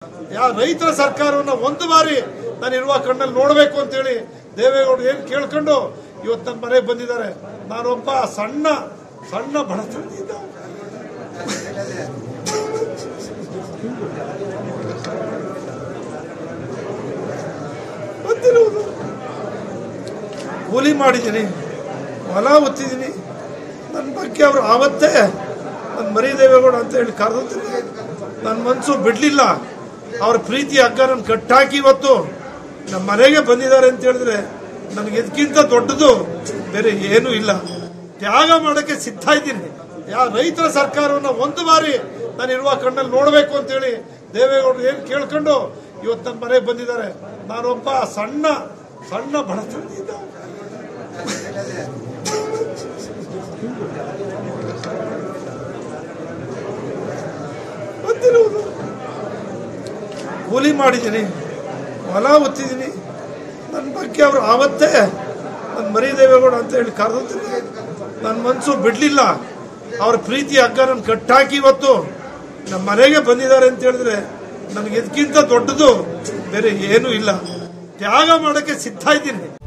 ಯಾ ರೈತರ ಸರ್ಕಾರವನ್ನ ಒಂದು ಬಾರಿ ನಾನು ಇರುವ ಕಣ್ಣಲ್ಲಿ ನೋಡಬೇಕು ಅಂತೇಳಿ ದೇವೇಗೌಡರು ಏನು ಕೇಳ್ಕೊಂಡು ಇವತ್ತು ನನ್ನ ಮನೆಗೆ ಬಂದಿದ್ದಾರೆ ನಾನೊಬ್ಬ ಸಣ್ಣ ಸಣ್ಣ ಬಡತನದಿಂದ ಬಂದಿರುವುದು ಕೂಲಿ ಮಾಡಿದ್ದೀನಿ ಹೊಲ ಒತ್ತಿದ್ದೀನಿ ನನ್ನ ಬಗ್ಗೆ ಅವರು ಆವತ್ತೇ ನನ್ನ ಮರಿ ದೇವೇಗೌಡ ಅಂತ ಹೇಳಿ ಕರೆದಿದ್ದೀನಿ ನನ್ನ ಮನಸ್ಸು ಬಿಡಲಿಲ್ಲ ಅವ್ರ ಪ್ರೀತಿ ಹಗ್ಗ ನನ್ನ ಕಟ್ಟಾಕಿ ಇವತ್ತು ನಮ್ಮ ಮನೆಗೆ ಬಂದಿದ್ದಾರೆ ಅಂತ ಹೇಳಿದ್ರೆ ನನಗೆ ಇದಕ್ಕಿಂತ ದೊಡ್ಡದು ಬೇರೆ ಏನೂ ಇಲ್ಲ ತ್ಯಾಗ ಮಾಡೋಕ್ಕೆ ಸಿದ್ಧ ಇದ್ದೀನಿ ಯಾ ರೈತರ ಸರ್ಕಾರವನ್ನ ಒಂದು ಬಾರಿ ನಾನು ಇರುವ ಕಣ್ಣಲ್ಲಿ ನೋಡಬೇಕು ಅಂತೇಳಿ ದೇವೇಗೌಡರು ಏನು ಕೇಳ್ಕೊಂಡು ಇವತ್ತು ನನ್ನ ಮನೆಗೆ ಬಂದಿದ್ದಾರೆ ನಾನೊಬ್ಬ ಸಣ್ಣ ಸಣ್ಣ ಬಡತನದಿಂದ ಬಂದಿರುವುದು ಕೂಲಿ ಮಾಡಿದ್ದೀನಿ ಹೊಲ ಒತ್ತಿದ್ದೀನಿ ನನ್ನ ಬಗ್ಗೆ ಅವರು ಆವತ್ತೇ ನನ್ನ ಮರಿ ದೇವೇಗೌಡ ಅಂತ ಹೇಳಿ ಕರೆದಿದ್ದೀನಿ ನನ್ನ ಮನಸ್ಸು ಬಿಡಲಿಲ್ಲ ಅವ್ರ ಪ್ರೀತಿ ಹಗ್ಗ ನನ್ನ ಕಟ್ಟಾಕಿ ಇವತ್ತು ನಮ್ಮ ಮನೆಗೆ ಬಂದಿದ್ದಾರೆ ಅಂತ ಹೇಳಿದ್ರೆ ನನಗೆ ಇದಕ್ಕಿಂತ ದೊಡ್ಡದು ಬೇರೆ ಏನೂ ಇಲ್ಲ ತ್ಯಾಗ ಮಾಡೋಕ್ಕೆ ಸಿದ್ಧ ಇದ್ದೀನಿ